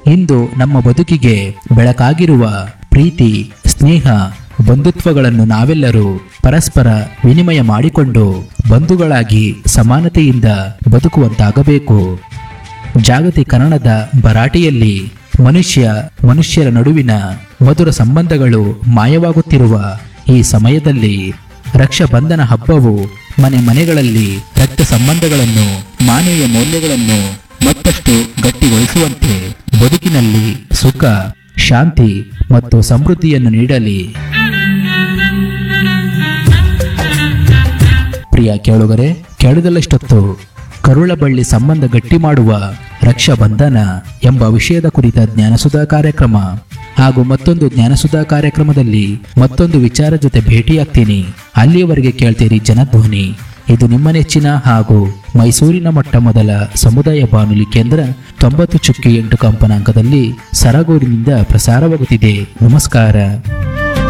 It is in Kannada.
ಇಂದು ನಮ್ಮ ಬದುಕಿಗೆ ಬೆಳಕಾಗಿರುವ ಪ್ರೀತಿ ಸ್ನೇಹ ಬಂಧುತ್ವಗಳನ್ನು ನಾವೆಲ್ಲರೂ ಪರಸ್ಪರ ವಿನಿಮಯ ಮಾಡಿಕೊಂಡು ಬಂಧುಗಳಾಗಿ ಸಮಾನತೆಯಿಂದ ಬದುಕುವಂತಾಗಬೇಕು ಜಾಗತೀಕರಣದ ಭರಾಟೆಯಲ್ಲಿ ಮನುಷ್ಯ ಮನುಷ್ಯರ ನಡುವಿನ ಮಧುರ ಸಂಬಂಧಗಳು ಮಾಯವಾಗುತ್ತಿರುವ ಈ ಸಮಯದಲ್ಲಿ ರಕ್ಷಾಬಂಧನ ಹಬ್ಬವು ಮನೆ ಮನೆಗಳಲ್ಲಿ ರಕ್ತ ಸಂಬಂಧಗಳನ್ನು ಮಾನವೀಯ ಮೌಲ್ಯಗಳನ್ನು ಮತ್ತಷ್ಟು ಗಟ್ಟಿಗೊಳಿಸುವಂತೆ ಬದುಕಿನಲ್ಲಿ ಸುಖ ಶಾಂತಿ ಮತ್ತು ಸಮೃದ್ಧಿಯನ್ನು ನೀಡಲಿ ಪ್ರಿಯ ಕೇಳುಗರೆ ಕೇಳಿದಲ್ಲಷ್ಟೊತ್ತು ಕರುಳಬಳ್ಳಿ ಸಂಬಂಧ ಗಟ್ಟಿ ಮಾಡುವ ರಕ್ಷಾಬಂಧನ ಎಂಬ ವಿಷಯದ ಕುರಿತ ಜ್ಞಾನಸುಧಾ ಕಾರ್ಯಕ್ರಮ ಹಾಗೂ ಮತ್ತೊಂದು ಜ್ಞಾನಸುಧಾ ಕಾರ್ಯಕ್ರಮದಲ್ಲಿ ಮತ್ತೊಂದು ವಿಚಾರ ಜೊತೆ ಭೇಟಿಯಾಗ್ತೀನಿ ಅಲ್ಲಿಯವರೆಗೆ ಕೇಳ್ತೀರಿ ಜನಧ್ವನಿ ಇದು ನಿಮ್ಮ ನೆಚ್ಚಿನ ಹಾಗೂ ಮೈಸೂರಿನ ಮೊಟ್ಟ ಮೊದಲ ಸಮುದಾಯ ಬಾನುಲಿ ಕೇಂದ್ರ ತೊಂಬತ್ತು ಚುಕ್ಕಿ ಎಂಟು ಕಂಪನಾಂಕದಲ್ಲಿ ಸರಗೂರಿನಿಂದ ಪ್ರಸಾರವಾಗುತ್ತಿದೆ ನಮಸ್ಕಾರ